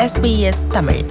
SBS Tamil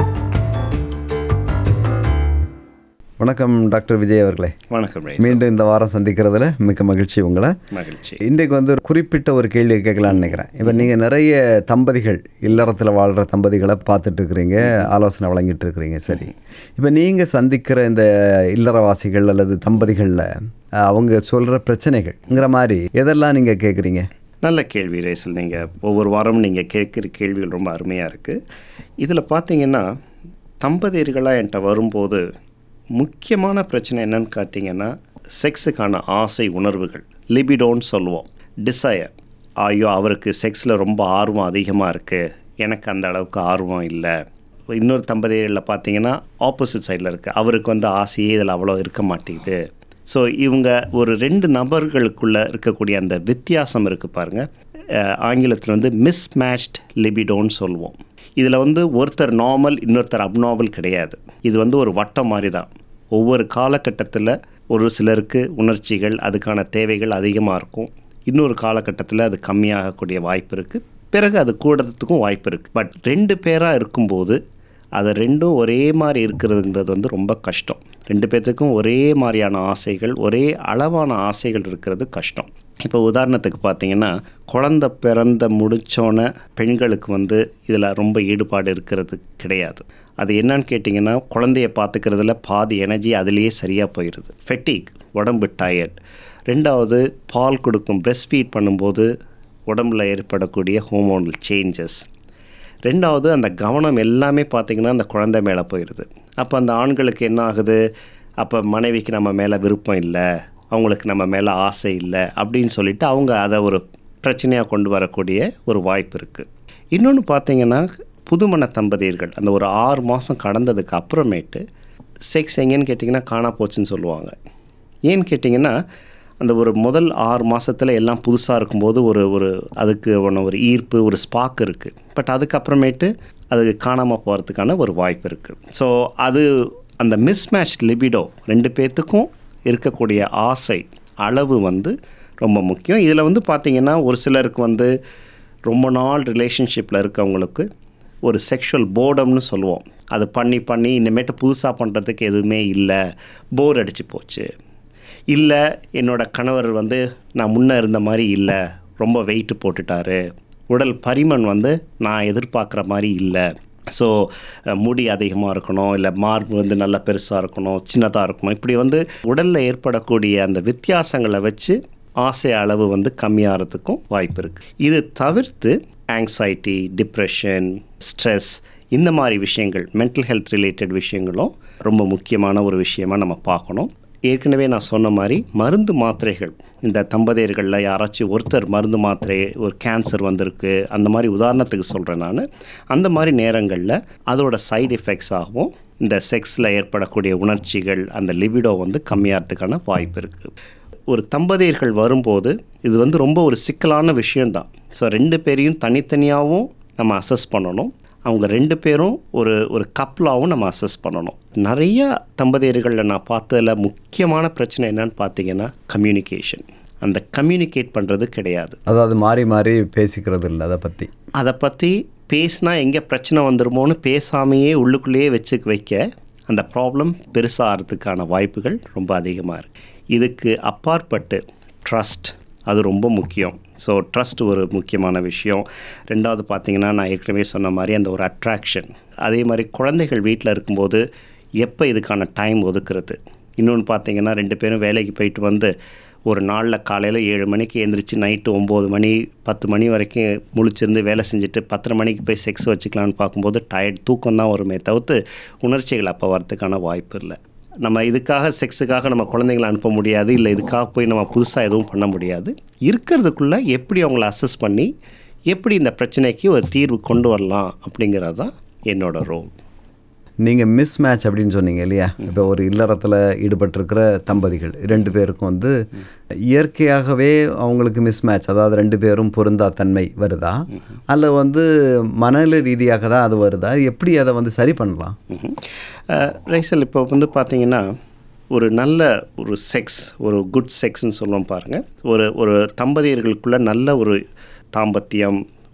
வணக்கம் doctor Vijay அவர்களே வணக்கம் ரை மீண்டும் இந்த வாரம் சந்திக்கிறதுல மிக்க மகிழ்ச்சி உங்களை மகிழ்ச்சி இன்றைக்கு வந்து ஒரு குறிப்பிட்ட ஒரு கேள்வி கேட்கலான்னு நினைக்கிறேன் இப்போ நீங்கள் நிறைய தம்பதிகள் இல்லறத்தில் வாழ்கிற தம்பதிகளை பார்த்துட்டு இருக்கிறீங்க ஆலோசனை வழங்கிட்டு இருக்கிறீங்க சரி இப்போ நீங்கள் சந்திக்கிற இந்த இல்லறவாசிகள் அல்லது தம்பதிகளில் அவங்க சொல்கிற பிரச்சனைகள்ங்கிற மாதிரி எதெல்லாம் நீங்கள் கேட்குறீங்க நல்ல கேள்வி ரேசல் நீங்கள் ஒவ்வொரு வாரமும் நீங்கள் கேட்குற கேள்விகள் ரொம்ப அருமையாக இருக்குது இதில் பார்த்தீங்கன்னா தம்பதியர்களாக என்கிட்ட வரும்போது முக்கியமான பிரச்சனை என்னன்னு காட்டிங்கன்னா செக்ஸுக்கான ஆசை உணர்வுகள் லிபிடோன்னு சொல்லுவோம் டிசையர் ஐயோ அவருக்கு செக்ஸில் ரொம்ப ஆர்வம் அதிகமாக இருக்குது எனக்கு அந்த அளவுக்கு ஆர்வம் இல்லை இன்னொரு தம்பதியரில் பார்த்தீங்கன்னா ஆப்போசிட் சைடில் இருக்குது அவருக்கு வந்து ஆசையே இதில் அவ்வளோ இருக்க மாட்டேங்குது ஸோ இவங்க ஒரு ரெண்டு நபர்களுக்குள்ளே இருக்கக்கூடிய அந்த வித்தியாசம் இருக்குது பாருங்கள் ஆங்கிலத்தில் வந்து மிஸ்மேட்ச்ட் லிபிடோன்னு சொல்லுவோம் இதில் வந்து ஒருத்தர் நார்மல் இன்னொருத்தர் அப்நார்மல் கிடையாது இது வந்து ஒரு வட்டம் மாதிரி தான் ஒவ்வொரு காலகட்டத்தில் ஒரு சிலருக்கு உணர்ச்சிகள் அதுக்கான தேவைகள் அதிகமாக இருக்கும் இன்னொரு காலகட்டத்தில் அது கம்மியாகக்கூடிய வாய்ப்பு இருக்குது பிறகு அது கூடுறதுக்கும் வாய்ப்பு இருக்குது பட் ரெண்டு பேராக இருக்கும்போது அது ரெண்டும் ஒரே மாதிரி இருக்கிறதுங்கிறது வந்து ரொம்ப கஷ்டம் ரெண்டு பேர்த்துக்கும் ஒரே மாதிரியான ஆசைகள் ஒரே அளவான ஆசைகள் இருக்கிறது கஷ்டம் இப்போ உதாரணத்துக்கு பார்த்தீங்கன்னா குழந்த பிறந்த முடித்தோன்னே பெண்களுக்கு வந்து இதில் ரொம்ப ஈடுபாடு இருக்கிறது கிடையாது அது என்னன்னு கேட்டிங்கன்னா குழந்தைய பார்த்துக்கிறதுல பாதி எனர்ஜி அதுலேயே சரியாக போயிடுது ஃபெட்டிக் உடம்பு டயர்ட் ரெண்டாவது பால் கொடுக்கும் பிரெஸ்ட் ஃபீட் பண்ணும்போது உடம்புல ஏற்படக்கூடிய ஹோமோனல் சேஞ்சஸ் ரெண்டாவது அந்த கவனம் எல்லாமே பார்த்திங்கன்னா அந்த குழந்தை மேலே போயிடுது அப்போ அந்த ஆண்களுக்கு என்ன ஆகுது அப்போ மனைவிக்கு நம்ம மேலே விருப்பம் இல்லை அவங்களுக்கு நம்ம மேலே ஆசை இல்லை அப்படின்னு சொல்லிட்டு அவங்க அதை ஒரு பிரச்சனையாக கொண்டு வரக்கூடிய ஒரு வாய்ப்பு இருக்குது இன்னொன்று பார்த்தீங்கன்னா புதுமண தம்பதியர்கள் அந்த ஒரு ஆறு மாதம் கடந்ததுக்கு அப்புறமேட்டு செக்ஸ் எங்கேன்னு கேட்டிங்கன்னா காணா போச்சுன்னு சொல்லுவாங்க ஏன்னு கேட்டிங்கன்னா அந்த ஒரு முதல் ஆறு மாதத்தில் எல்லாம் புதுசாக இருக்கும்போது ஒரு ஒரு அதுக்கு ஒன்று ஒரு ஈர்ப்பு ஒரு ஸ்பாக் இருக்குது பட் அதுக்கப்புறமேட்டு அது காணாமல் போகிறதுக்கான ஒரு வாய்ப்பு இருக்குது ஸோ அது அந்த மிஸ்மேட்ச் லிபிடோ ரெண்டு பேர்த்துக்கும் இருக்கக்கூடிய ஆசை அளவு வந்து ரொம்ப முக்கியம் இதில் வந்து பார்த்திங்கன்னா ஒரு சிலருக்கு வந்து ரொம்ப நாள் ரிலேஷன்ஷிப்பில் இருக்கவங்களுக்கு ஒரு செக்ஷுவல் போர்டம்னு சொல்லுவோம் அது பண்ணி பண்ணி இனிமேட்டு புதுசாக பண்ணுறதுக்கு எதுவுமே இல்லை போர் அடிச்சு போச்சு இல்லை என்னோடய கணவர் வந்து நான் முன்னே இருந்த மாதிரி இல்லை ரொம்ப வெயிட்டு போட்டுட்டாரு உடல் பரிமன் வந்து நான் எதிர்பார்க்குற மாதிரி இல்லை ஸோ முடி அதிகமாக இருக்கணும் இல்லை மார்பு வந்து நல்லா பெருசாக இருக்கணும் சின்னதாக இருக்கணும் இப்படி வந்து உடலில் ஏற்படக்கூடிய அந்த வித்தியாசங்களை வச்சு ஆசை அளவு வந்து கம்மியாகிறதுக்கும் வாய்ப்பு இருக்குது இது தவிர்த்து ஆங்ஸைட்டி டிப்ரெஷன் ஸ்ட்ரெஸ் இந்த மாதிரி விஷயங்கள் மென்டல் ஹெல்த் ரிலேட்டட் விஷயங்களும் ரொம்ப முக்கியமான ஒரு விஷயமாக நம்ம பார்க்கணும் ஏற்கனவே நான் சொன்ன மாதிரி மருந்து மாத்திரைகள் இந்த தம்பதியர்களில் யாராச்சும் ஒருத்தர் மருந்து மாத்திரை ஒரு கேன்சர் வந்திருக்கு அந்த மாதிரி உதாரணத்துக்கு சொல்கிறேன் நான் அந்த மாதிரி நேரங்களில் அதோட சைடு எஃபெக்ட்ஸ் ஆகும் இந்த செக்ஸில் ஏற்படக்கூடிய உணர்ச்சிகள் அந்த லிபிடோ வந்து கம்மியாகிறதுக்கான வாய்ப்பு இருக்குது ஒரு தம்பதியர்கள் வரும்போது இது வந்து ரொம்ப ஒரு சிக்கலான விஷயந்தான் ஸோ ரெண்டு பேரையும் தனித்தனியாகவும் நம்ம அசஸ் பண்ணணும் அவங்க ரெண்டு பேரும் ஒரு ஒரு கப்லாகவும் நம்ம அசஸ் பண்ணணும் நிறைய தம்பதியர்களில் நான் பார்த்ததில் முக்கியமான பிரச்சனை என்னன்னு பார்த்தீங்கன்னா கம்யூனிகேஷன் அந்த கம்யூனிகேட் பண்ணுறது கிடையாது அதாவது மாறி மாறி பேசிக்கிறது இல்லை அதை பற்றி அதை பற்றி பேசினா எங்கே பிரச்சனை வந்துருமோன்னு பேசாமையே உள்ளுக்குள்ளேயே வச்சு வைக்க அந்த ப்ராப்ளம் பெருசாகிறதுக்கான வாய்ப்புகள் ரொம்ப அதிகமாக இருக்குது இதுக்கு அப்பாற்பட்டு ட்ரஸ்ட் அது ரொம்ப முக்கியம் ஸோ ட்ரஸ்ட் ஒரு முக்கியமான விஷயம் ரெண்டாவது பார்த்தீங்கன்னா நான் ஏற்கனவே சொன்ன மாதிரி அந்த ஒரு அட்ராக்ஷன் அதே மாதிரி குழந்தைகள் வீட்டில் இருக்கும்போது எப்போ இதுக்கான டைம் ஒதுக்குறது இன்னொன்று பார்த்தீங்கன்னா ரெண்டு பேரும் வேலைக்கு போயிட்டு வந்து ஒரு நாளில் காலையில் ஏழு மணிக்கு எழுந்திரிச்சு நைட்டு ஒம்பது மணி பத்து மணி வரைக்கும் முழிச்சிருந்து வேலை செஞ்சுட்டு பத்தரை மணிக்கு போய் செக்ஸ் வச்சுக்கலான்னு பார்க்கும்போது டயர்ட் தூக்கம் தான் வருமே தவிர்த்து உணர்ச்சிகள் அப்போ வரதுக்கான வாய்ப்பு இல்லை நம்ம இதுக்காக செக்ஸுக்காக நம்ம குழந்தைங்களை அனுப்ப முடியாது இல்லை இதுக்காக போய் நம்ம புதுசாக எதுவும் பண்ண முடியாது இருக்கிறதுக்குள்ளே எப்படி அவங்கள அசஸ் பண்ணி எப்படி இந்த பிரச்சனைக்கு ஒரு தீர்வு கொண்டு வரலாம் அப்படிங்கிறது தான் என்னோட ரோல் நீங்கள் மிஸ் மேட்ச் அப்படின்னு சொன்னீங்க இல்லையா இப்போ ஒரு இல்லறத்தில் ஈடுபட்டிருக்கிற தம்பதிகள் ரெண்டு பேருக்கும் வந்து இயற்கையாகவே அவங்களுக்கு மிஸ் மேட்ச் அதாவது ரெண்டு பேரும் பொருந்தா தன்மை வருதா அல்ல வந்து மனநிலை ரீதியாக தான் அது வருதா எப்படி அதை வந்து சரி பண்ணலாம் ரைசல் இப்போ வந்து பார்த்தீங்கன்னா ஒரு நல்ல ஒரு செக்ஸ் ஒரு குட் செக்ஸ்ன்னு சொல்லுவோம் பாருங்கள் ஒரு ஒரு தம்பதியர்களுக்குள்ள நல்ல ஒரு தாம்பத்தியம்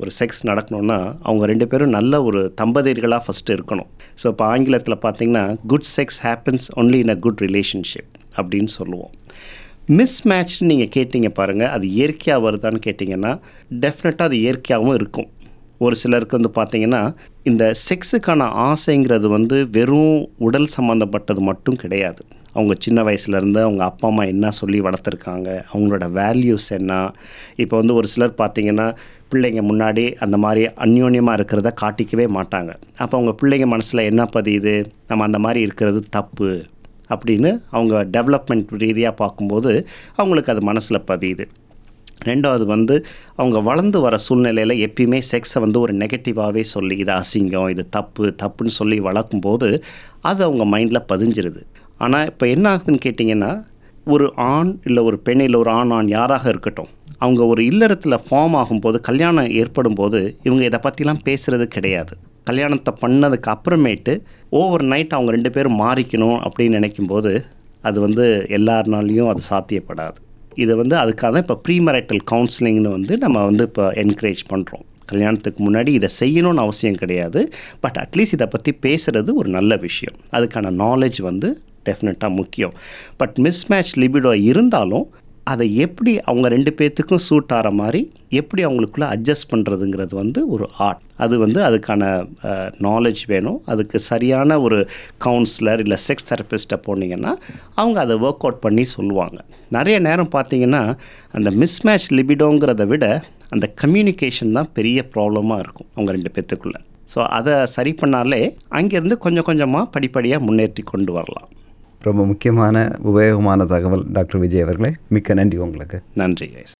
ஒரு செக்ஸ் நடக்கணும்னா அவங்க ரெண்டு பேரும் நல்ல ஒரு தம்பதியர்களாக ஃபஸ்ட்டு இருக்கணும் ஸோ இப்போ ஆங்கிலத்தில் பார்த்தீங்கன்னா good sex happens only in a good relationship அப்படின்னு சொல்லுவோம் மிஸ் மேட்ச் நீங்கள் கேட்டிங்க பாருங்கள் அது இயற்கையாக வருதான்னு கேட்டிங்கன்னா டெஃபினட்டாக அது இயற்கையாகவும் இருக்கும் ஒரு சிலருக்கு வந்து பார்த்தீங்கன்னா இந்த செக்ஸுக்கான ஆசைங்கிறது வந்து வெறும் உடல் சம்மந்தப்பட்டது மட்டும் கிடையாது அவங்க சின்ன வயசுலேருந்து அவங்க அப்பா அம்மா என்ன சொல்லி வளர்த்துருக்காங்க அவங்களோட வேல்யூஸ் என்ன இப்போ வந்து ஒரு சிலர் பார்த்தீங்கன்னா பிள்ளைங்க முன்னாடி அந்த மாதிரி அந்யோன்யமாக இருக்கிறத காட்டிக்கவே மாட்டாங்க அப்போ அவங்க பிள்ளைங்க மனசில் என்ன பதியுது நம்ம அந்த மாதிரி இருக்கிறது தப்பு அப்படின்னு அவங்க டெவலப்மெண்ட் ரீதியாக பார்க்கும்போது அவங்களுக்கு அது மனசில் பதியுது ரெண்டாவது வந்து அவங்க வளர்ந்து வர சூழ்நிலையில் எப்பயுமே செக்ஸை வந்து ஒரு நெகட்டிவாகவே சொல்லி இது அசிங்கம் இது தப்பு தப்புன்னு சொல்லி வளர்க்கும்போது அது அவங்க மைண்டில் பதிஞ்சிருது ஆனால் இப்போ என்ன ஆகுதுன்னு கேட்டிங்கன்னா ஒரு ஆண் இல்லை ஒரு பெண் இல்லை ஒரு ஆண் ஆண் யாராக இருக்கட்டும் அவங்க ஒரு இல்லறத்தில் ஃபார்ம் ஆகும்போது கல்யாணம் ஏற்படும் போது இவங்க இதை பற்றிலாம் பேசுகிறது கிடையாது கல்யாணத்தை பண்ணதுக்கு அப்புறமேட்டு ஓவர் நைட் அவங்க ரெண்டு பேரும் மாறிக்கணும் அப்படின்னு நினைக்கும்போது அது வந்து எல்லாருனாலையும் அது சாத்தியப்படாது இது வந்து அதுக்காக தான் இப்போ ப்ரீமரைட்டல் கவுன்சிலிங்னு வந்து நம்ம வந்து இப்போ என்கரேஜ் பண்ணுறோம் கல்யாணத்துக்கு முன்னாடி இதை செய்யணும்னு அவசியம் கிடையாது பட் அட்லீஸ்ட் இதை பற்றி பேசுகிறது ஒரு நல்ல விஷயம் அதுக்கான நாலேஜ் வந்து டெஃபினட்டாக முக்கியம் பட் மிஸ்மேட்ச் லிபிடோ இருந்தாலும் அதை எப்படி அவங்க ரெண்டு பேர்த்துக்கும் சூட் ஆகிற மாதிரி எப்படி அவங்களுக்குள்ளே அட்ஜஸ்ட் பண்ணுறதுங்கிறது வந்து ஒரு ஆர்ட் அது வந்து அதுக்கான நாலேஜ் வேணும் அதுக்கு சரியான ஒரு கவுன்சிலர் இல்லை செக்ஸ் தெரப்பிஸ்ட்டை போனீங்கன்னா அவங்க அதை ஒர்க் அவுட் பண்ணி சொல்லுவாங்க நிறைய நேரம் பார்த்தீங்கன்னா அந்த மிஸ்மேட்ச் லிபிடோங்கிறத விட அந்த கம்யூனிகேஷன் தான் பெரிய ப்ராப்ளமாக இருக்கும் அவங்க ரெண்டு பேர்த்துக்குள்ளே ஸோ அதை சரி பண்ணாலே அங்கேருந்து கொஞ்சம் கொஞ்சமாக படிப்படியாக முன்னேற்றி கொண்டு வரலாம் ரொம்ப முக்கியமான உபயோகமான தகவல் டாக்டர் விஜய் அவர்களே மிக்க நன்றி உங்களுக்கு நன்றி கைஸ்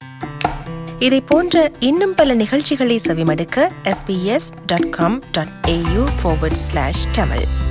இதை போன்ற இன்னும் பல நிகழ்ச்சிகளை செவிமடுக்க sbs.com.au forward slash tamil